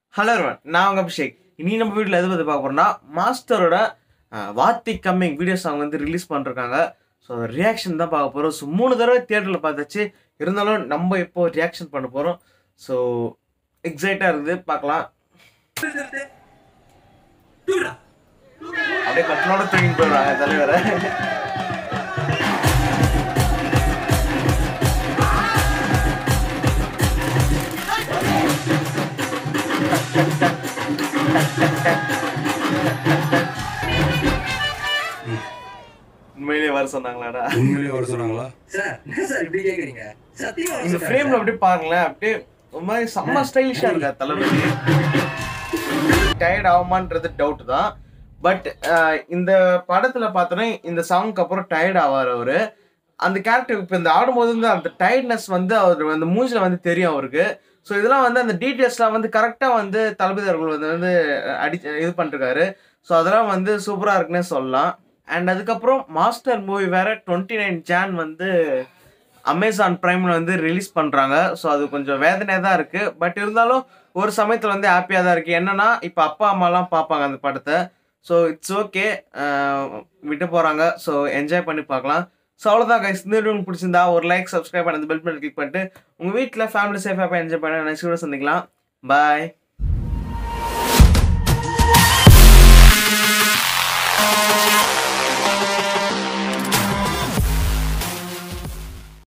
hello நான் உங்கள் அபிஷேக் இனி நம்ம வீட்டில் எது பற்றி பார்க்க போகிறோம்னா மாஸ்டரோட வாத்தி கம்மிங் வீடியோஸ் அவங்க வந்து ரிலீஸ் பண்ணிருக்காங்க ஸோ ரியாக்ஷன் தான் பார்க்க போகிறோம் ஸோ மூணு தடவை தியேட்டரில் பார்த்தாச்சு இருந்தாலும் நம்ம இப்போ ரியாக்ஷன் பண்ண போகிறோம் ஸோ எக்ஸைட்டாக இருக்குது பார்க்கலாம் அப்படியே கட்டலோட தூங்கிட்டு போயிடுவாங்க தலைவரை உண்மையிலேயே வர சொன்னாங்களாடா உண்மையிலேயே வர சொன்னாங்களா சார் என்ன சார் இப்படி கேக்குறீங்க சத்தியமா இந்த ஃப்ரேம்ல அப்படியே பாருங்களேன் அப்படியே ஒரு மாதிரி செம்ம ஸ்டைலிஷா இருக்கா தளபதி டயர்ட் ஆகுமான்றது டவுட் தான் பட் இந்த படத்துல பார்த்தோன்னா இந்த சாங்க்கு அப்புறம் டயர்ட் ஆவார் அவரு அந்த கேரக்டர் இப்போ இந்த ஆடும்போது வந்து அந்த டயர்ட்னஸ் வந்து அவர் அந்த மூஞ்சில வந்து தெரியும் அவருக்கு ஸோ இதெல்லாம் வந்து அந்த டீட்டெயில்ஸ்லாம் வந்து கரெக்டாக வந்து தளபதி அவர்கள் வந்து வந்து அடி இது பண்ணிருக்காரு ஸோ அதெல்லாம் வந்து சூப்பராக இருக்குன்னே சொல்லலாம் அண்ட் அதுக்கப்புறம் மாஸ்டர் மூவி வேற டுவெண்ட்டி நைன் ஜான் வந்து அமேசான் பிரைமில் வந்து ரிலீஸ் பண்ணுறாங்க ஸோ அது கொஞ்சம் வேதனையாக தான் இருக்குது பட் இருந்தாலும் ஒரு சமயத்தில் வந்து ஹாப்பியாக தான் இருக்குது என்னன்னா இப்போ அப்பா அம்மாலாம் பார்ப்பாங்க அந்த படத்தை ஸோ இட்ஸ் ஓகே விட்டு போகிறாங்க ஸோ என்ஜாய் பண்ணி பார்க்கலாம் ஸோ அவ்வளோதான் கைஸ் இந்த வீடியோ உங்களுக்கு பிடிச்சிருந்தா ஒரு லைக் சப்ஸ்கிரைப் பண்ணி அந்த பெல் பட்டன் கிளிக் பண்ணிட்டு உங்கள் வீட்டில் ஃபேமிலி சேஃபாக என்ஜாய் பண்ண நெக்ஸ்ட் வீடியோ சந்திக்கலாம் பாய்